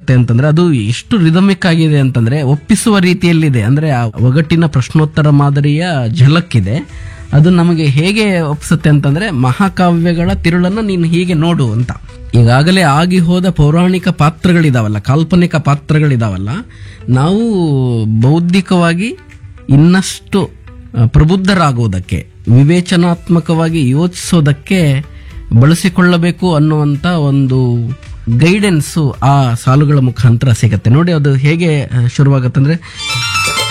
ಆಗುತ್ತೆ ಅಂತಂದ್ರೆ ಅದು ಎಷ್ಟು ರಿದಮಿಕ್ ಆಗಿದೆ ಅಂತಂದ್ರೆ ಒಪ್ಪಿಸುವ ರೀತಿಯಲ್ಲಿದೆ ಅಂದ್ರೆ ಆ ಒಗಟಿನ ಪ್ರಶ್ನೋತ್ತರ ಮಾದರಿಯ ಝಲಕ್ಕಿದೆ ಅದು ನಮಗೆ ಹೇಗೆ ಒಪ್ಸುತ್ತೆ ಅಂತಂದ್ರೆ ಮಹಾಕಾವ್ಯಗಳ ತಿರುಳನ್ನು ನೀನು ಹೀಗೆ ನೋಡು ಅಂತ ಈಗಾಗಲೇ ಆಗಿ ಹೋದ ಪೌರಾಣಿಕ ಪಾತ್ರಗಳಿದಾವಲ್ಲ ಕಾಲ್ಪನಿಕ ಪಾತ್ರಗಳಿದಾವಲ್ಲ ನಾವು ಬೌದ್ಧಿಕವಾಗಿ ಇನ್ನಷ್ಟು ಆ, ಪ್ರಬುದ್ಧರಾಗುವುದಕ್ಕೆ ವಿವೇಚನಾತ್ಮಕವಾಗಿ ಯೋಚಿಸೋದಕ್ಕೆ ಬಳಸಿಕೊಳ್ಳಬೇಕು ಅನ್ನುವಂತ ಒಂದು ಗೈಡೆನ್ಸು ಆ ಸಾಲುಗಳ ಮುಖಾಂತರ ಸಿಗತ್ತೆ ನೋಡಿ ಅದು ಹೇಗೆ ಆ, ಶುರುವಾಗತ್ತಂದ್ರೆ